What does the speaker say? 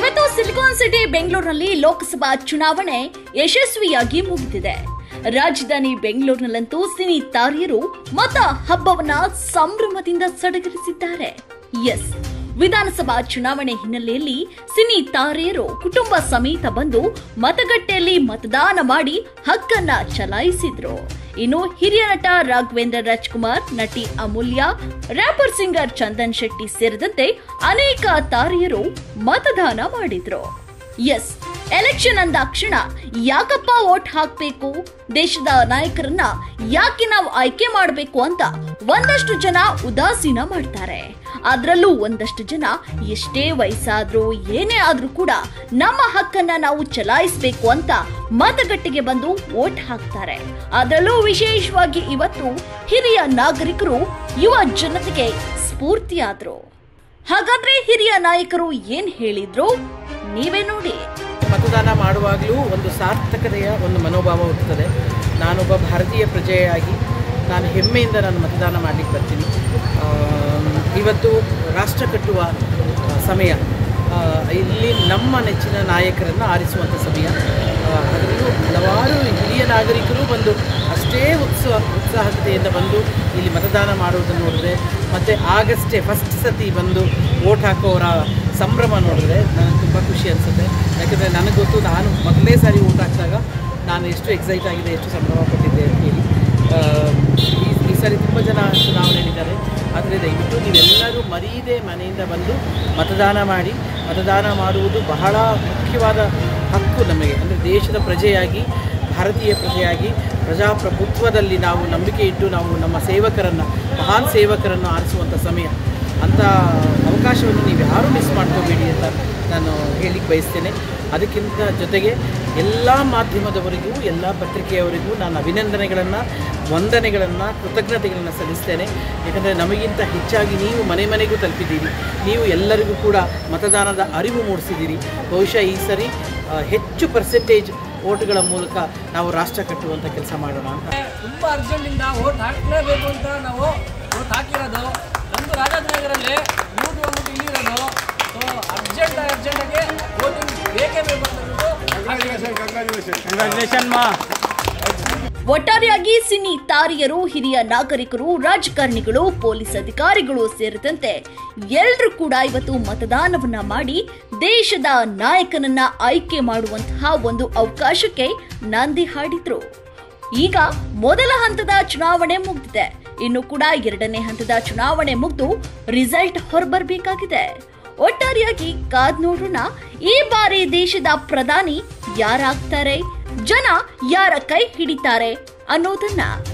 ಇವತ್ತು silicon city ಬೆಂಗಳೂರಿನಲ್ಲಿ ಲೋಕಸಭಾ ಚುನಾವಣೆ ಯಶಸ್ವಿಯಾಗಿ ಮುಗಿದಿದೆ ರಾಜಧಾನಿ ಬೆಂಗಳೂರಿನಲ್ಲಂತೂ ಸಿನಿ ತಾರಿಯರು ಮತ ಹಬ್ಬವನ್ನ ಸಂಭ್ರಮದಿಂದ ಸಡಗರಿಸಿದ್ದಾರೆ ಎಸ್ ವಿಧಾನಸಭಾ ಚುನಾವಣೆ ಹಿನ್ನೆಲೆಯಲ್ಲಿ ಸಿನಿ ತಾರೆಯರು ಕುಟುಂಬ ಸಮೇತ ಬಂದು ಮತಗಟ್ಟೆಯಲ್ಲಿ ಮತದಾನ ಮಾಡಿ ಹಕ್ಕನ್ನ ಚಲಾಯಿಸಿದ್ರು ಇನ್ನು ಹಿರಿಯ ನಟ ರಾಘವೇಂದ್ರ ರಾಜ್ಕುಮಾರ್ ನಟಿ ಅಮೂಲ್ಯ ರ್ಯಾಪರ್ ಸಿಂಗರ್ ಚಂದನ್ ಶೆಟ್ಟಿ ಸೇರಿದಂತೆ ಅನೇಕ ತಾರೆಯರು ಮತದಾನ ಮಾಡಿದ್ರು ಎಸ್ ಎಲೆಕ್ಷನ್ ಅಂದಾಕ್ಷಣ ಯಾಕಪ್ಪ ವೋಟ್ ಹಾಕ್ಬೇಕು ದೇಶದ ನಾಯಕರನ್ನ ಯಾಕೆ ನಾವು ಆಯ್ಕೆ ಮಾಡಬೇಕು ಅಂತ ಒಂದಷ್ಟು ಜನ ಉದಾಸೀನ ಮಾಡ್ತಾರೆ ಅದ್ರಲ್ಲೂ ಒಂದಷ್ಟು ಜನ ಎಷ್ಟೇ ವಯಸ್ಸಾದ್ರೂ ಏನೇ ಆದ್ರೂ ಕೂಡ ನಮ್ಮ ಹಕ್ಕನ್ನ ನಾವು ಚಲಾಯಿಸಬೇಕು ಅಂತ ಮತಗಟ್ಟೆಗೆ ಬಂದು ವೋಟ್ ಹಾಕ್ತಾರೆ ಅದರಲ್ಲೂ ವಿಶೇಷವಾಗಿ ಇವತ್ತು ಹಿರಿಯ ನಾಗರಿಕರು ಯುವ ಜನತೆಗೆ ಸ್ಫೂರ್ತಿಯಾದ್ರು ಹಾಗಾದ್ರೆ ಹಿರಿಯ ನಾಯಕರು ಏನ್ ಹೇಳಿದ್ರು ನೀವೇ ನೋಡಿ ಮತದಾನ ಮಾಡುವಾಗಲೂ ಒಂದು ಸಾರ್ಥಕತೆಯ ಒಂದು ಮನೋಭಾವ ಹುಟ್ಟುತ್ತದೆ ನಾನೊಬ್ಬ ಭಾರತೀಯ ಪ್ರಜೆಯಾಗಿ ನಾನು ಹೆಮ್ಮೆಯಿಂದ ನಾನು ಮತದಾನ ಮಾಡಲಿಕ್ಕೆ ಬರ್ತೀನಿ ಆಮ್, ಇವತ್ತು ರಾಷ್ಟ್ರ ಕಟ್ಟುವ ಆ, ಸಮಯ ಆ, ಇಲ್ಲಿ ನಮ್ಮ ನೆಚ್ಚಿನ ನಾಯಕರನ್ನು ಆರಿಸುವಂಥ ಸಮಯ ಆ, ಅದರಲ್ಲೂ ಹಲವಾರು ಹಿರಿಯ ನಾಗರಿಕರು ಬಂದು ಅಷ್ಟೇ ಉತ್ಸಾಹ ಉತ್ಸಾಹತೆಯಿಂದ ಬಂದು ಇಲ್ಲಿ ಮತದಾನ ಮಾಡುವುದನ್ನು ನೋಡಿದ್ರೆ ಮತ್ತು ಆಗಷ್ಟೇ ಫಸ್ಟ್ ಸತಿ ಬಂದು ವೋಟ್ ಹಾಕೋರ ಸಂಭ್ರಮ ನೋಡಿದ್ರೆ ನನಗೆ ತುಂಬ ಖುಷಿ ಅನಿಸುತ್ತೆ ಯಾಕಂದರೆ ನನಗೆ ಗೊತ್ತು ನಾನು ಮೊದಲನೇ ಸಾರಿ ವೋಟ್ ಹಾಕಿದಾಗ ನಾನು ಎಷ್ಟು ಎಕ್ಸೈಟ್ ಆಗಿದೆ ಎಷ್ಟು ಸಂಭ್ರಮ ಪಟ್ಟಿದ್ದೆ ಅಂತ ಹೇಳಿ ಆ, ಈ ಈ ಸಾರಿ ತುಂಬ ಜನ ಚುನಾವಣೆಯಲ್ಲಿದ್ದಾರೆ ಆದರೆ ದಯವಿಟ್ಟು ನೀವೆಲ್ಲರೂ ಮರೀದೆ ಮನೆಯಿಂದ ಬಂದು ಮತದಾನ ಮಾಡಿ ಮತದಾನ ಮಾಡುವುದು ಬಹಳ ಮುಖ್ಯವಾದ ಹಕ್ಕು ನಮಗೆ ಅಂದರೆ ದೇಶದ ಪ್ರಜೆಯಾಗಿ ಭಾರತೀಯ ಪ್ರಜೆಯಾಗಿ ಪ್ರಜಾಪ್ರಭುತ್ವದಲ್ಲಿ ನಾವು ನಂಬಿಕೆ ಇಟ್ಟು ನಾವು ನಮ್ಮ ಸೇವಕರನ್ನು ಮಹಾನ್ ಸೇವಕರನ್ನು ಆರಿಸುವಂಥ ಸಮಯ ಅಂಥ ಅವಕಾಶವನ್ನು ನೀವು ಯಾರೂ ಮಿಸ್ ಮಾಡ್ಕೋಬೇಡಿ ಅಂತ ನಾನು ಹೇಳಿಕ್ಕೆ ಬಯಸ್ತೇನೆ ಅದಕ್ಕಿಂತ ಜೊತೆಗೆ ಎಲ್ಲ ಮಾಧ್ಯಮದವರಿಗೂ ಎಲ್ಲ ಪತ್ರಿಕೆಯವರಿಗೂ ನಾನು ಅಭಿನಂದನೆಗಳನ್ನು ವಂದನೆಗಳನ್ನು ಕೃತಜ್ಞತೆಗಳನ್ನು ಸಲ್ಲಿಸ್ತೇನೆ ಯಾಕಂದರೆ ನಮಗಿಂತ ಹೆಚ್ಚಾಗಿ ನೀವು ಮನೆ ಮನೆಗೂ ತಲುಪಿದ್ದೀರಿ ನೀವು ಎಲ್ಲರಿಗೂ ಕೂಡ ಮತದಾನದ ಅರಿವು ಮೂಡಿಸಿದ್ದೀರಿ ಬಹುಶಃ ಈ ಸರಿ ಆ, ಹೆಚ್ಚು ಪರ್ಸೆಂಟೇಜ್ ಓಟ್ಗಳ ಮೂಲಕ ನಾವು ರಾಷ್ಟ್ರ ಕಟ್ಟುವಂಥ ಕೆಲಸ ಮಾಡೋಣ ಅಂತ ತುಂಬ ಅರ್ಜೆಂಟಿಂದ ಓಟ್ ಹಾಕಲೇಬೇಕು ಅಂತ ನಾವು ಓಟ್ ಹಾಕಿರೋದು ನಮ್ಮದು ರಾಜಾಜಿನಗರಲ್ಲಿ ಊಟ ಬಂದ್ಬಿಟ್ಟು ಇಲ್ಲಿರೋದು ಸೊ ಅರ್ಜೆಂಟ್ ಅರ್ಜೆಂಟಾಗಿ ವೋಟಿಂಗ್ ಬೇಕೇ ಬೇಕು ಅಂತ ಒಟ್ಟಾರೆಯಾಗಿ ಸಿನಿ ತಾರಿಯರು ಹಿರಿಯ ನಾಗರಿಕರು ರಾಜಕಾರಣಿಗಳು ಪೊಲೀಸ್ ಅಧಿಕಾರಿಗಳು ಸೇರಿದಂತೆ ಎಲ್ಲರೂ ಕೂಡ ಇವತ್ತು ಮತದಾನವನ್ನ ಮಾಡಿ ದೇಶದ ನಾಯಕನನ್ನ ಆಯ್ಕೆ ಮಾಡುವಂತಹ ಒಂದು ಅವಕಾಶಕ್ಕೆ ನಂದಿ ಹಾಡಿದ್ರು ಈಗ ಮೊದಲ ಹಂತದ ಚುನಾವಣೆ ಮುಗಿದಿದೆ ಇನ್ನು ಕೂಡ ಎರಡನೇ ಹಂತದ ಚುನಾವಣೆ ಮುಗಿದು ರಿಸಲ್ಟ್ ಹೊರಬರ್ಬೇಕಾಗಿದೆ ಒಟ್ಟಾರೆಯಾಗಿ ಕಾದ್ ನೋಡೋಣ ಈ ಬಾರಿ ದೇಶದ ಪ್ರಧಾನಿ ಯಾರಾಗ್ತಾರೆ ಜನ ಯಾರ ಕೈ ಹಿಡಿತಾರೆ ಅನ್ನೋದನ್ನ